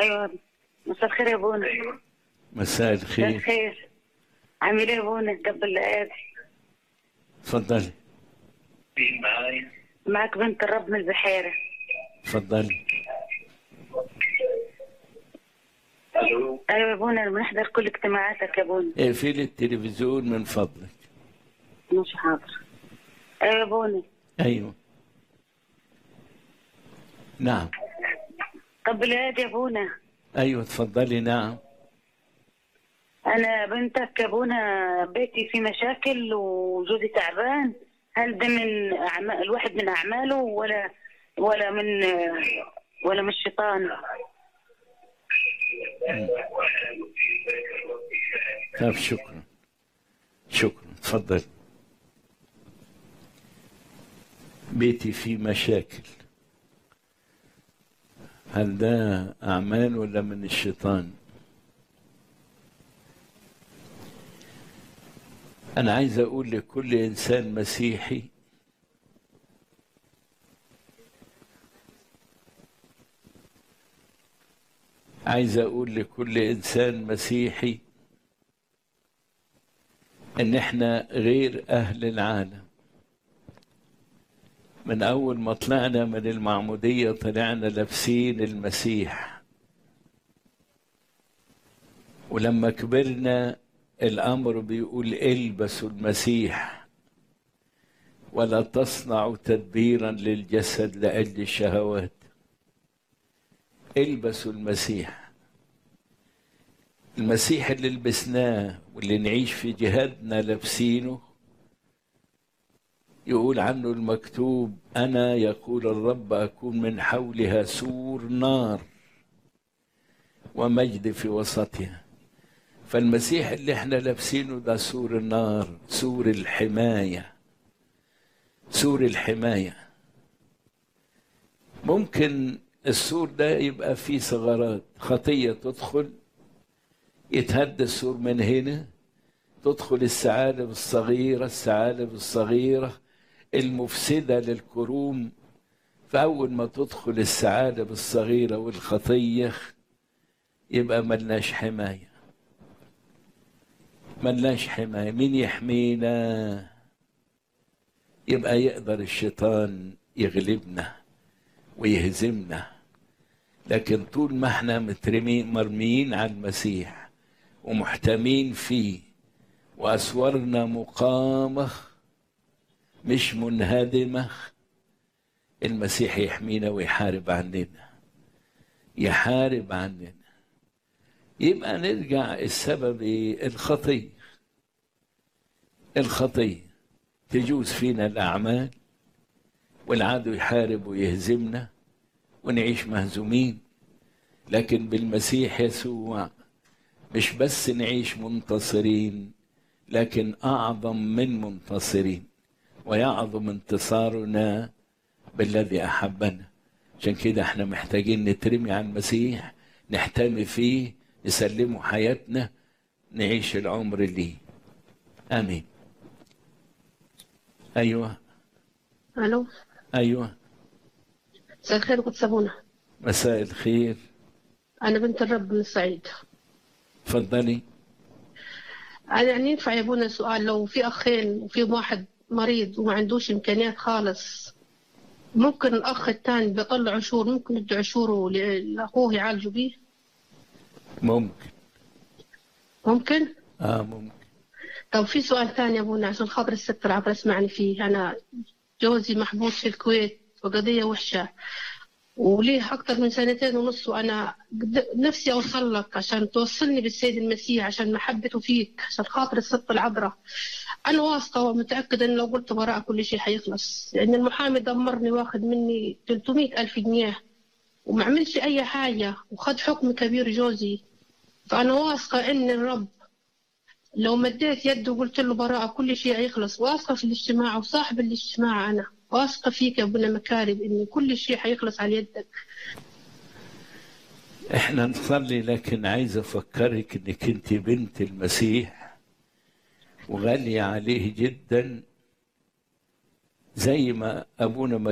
ايوه مساء الخير يا بونا مساء مساء الخير الخير عامل ايه يا بونا قبل الايادي تفضلي معك بنت الرب من البحيره تفضلي ايوه يا بونا بنحضر كل اجتماعاتك يا بونا اقفلي التلفزيون من فضلك مش حاضر ايوه يا بونا ايوه نعم قبل الايادي يا بونا ايوه تفضلي نعم انا بنتك يا بونا بيتي في مشاكل وجوزي تعبان هل ده من أعمال الواحد من اعماله ولا ولا من ولا من الشيطان طيب شكرا شكرا تفضل بيتي فيه مشاكل هل ده أعمال ولا من الشيطان أنا عايز أقول لكل إنسان مسيحي عايز أقول لكل إنسان مسيحي ان احنا غير اهل العالم من اول ما طلعنا من المعموديه طلعنا لابسين المسيح ولما كبرنا الامر بيقول البسوا المسيح ولا تصنعوا تدبيرا للجسد لاجل الشهوات البسوا المسيح المسيح اللي لبسناه واللي نعيش في جهادنا لابسينه يقول عنه المكتوب أنا يقول الرب أكون من حولها سور نار ومجد في وسطها فالمسيح اللي احنا لابسينه ده سور النار سور الحماية سور الحماية ممكن السور ده يبقى فيه ثغرات خطية تدخل يتهد السور من هنا تدخل الثعالب الصغيرة الثعالب الصغيرة المفسدة للكروم فأول ما تدخل الثعالب الصغيرة والخطية يبقى ملناش حماية ملناش حماية مين يحمينا يبقى يقدر الشيطان يغلبنا ويهزمنا لكن طول ما احنا مترمين مرميين على المسيح ومحتمين فيه وأسوارنا مقامة مش منهدمة المسيح يحمينا ويحارب عننا يحارب عننا يبقى نرجع السبب إيه؟ الخطية الخطية تجوز فينا الأعمال والعدو يحارب ويهزمنا ونعيش مهزومين لكن بالمسيح يسوع مش بس نعيش منتصرين لكن اعظم من منتصرين ويعظم انتصارنا بالذي احبنا عشان كده احنا محتاجين نترمي على المسيح نحتمي فيه نسلمه حياتنا نعيش العمر ليه امين ايوه الو ايوه مساء الخير كنت سابونا مساء الخير انا بنت الرب من الصعيد تفضلي انا يعني ينفع يا ابونا سؤال لو في اخين وفي واحد مريض وما عندوش امكانيات خالص ممكن الاخ الثاني بيطلع عشور ممكن يدي عشوره ل- لاخوه يعالجوا بيه ممكن ممكن اه ممكن طب في سؤال ثاني يا ابونا عشان خاطر الست العبر اسمعني فيه انا جوزي محبوس في الكويت وقضية وحشة وليه أكتر من سنتين ونص وأنا قد- نفسي أوصل لك عشان توصلني بالسيد المسيح عشان محبته فيك عشان خاطر الست العذراء أنا واثقة ومتأكدة إن لو قلت براءة كل شيء حيخلص لأن المحامي دمرني واخد مني 300 ألف جنيه وما عملش أي حاجة وخد حكم كبير جوزي فأنا واثقة إن الرب لو مديت يده وقلت له براءة كل شيء هيخلص واثقة في الاجتماع وصاحب الاجتماع أنا واثقة فيك يا ابونا مكارم إن كل شيء هيخلص على يدك احنا نصلي لكن عايز افكرك انك انت بنت المسيح وغالية عليه جدا زي ما ابونا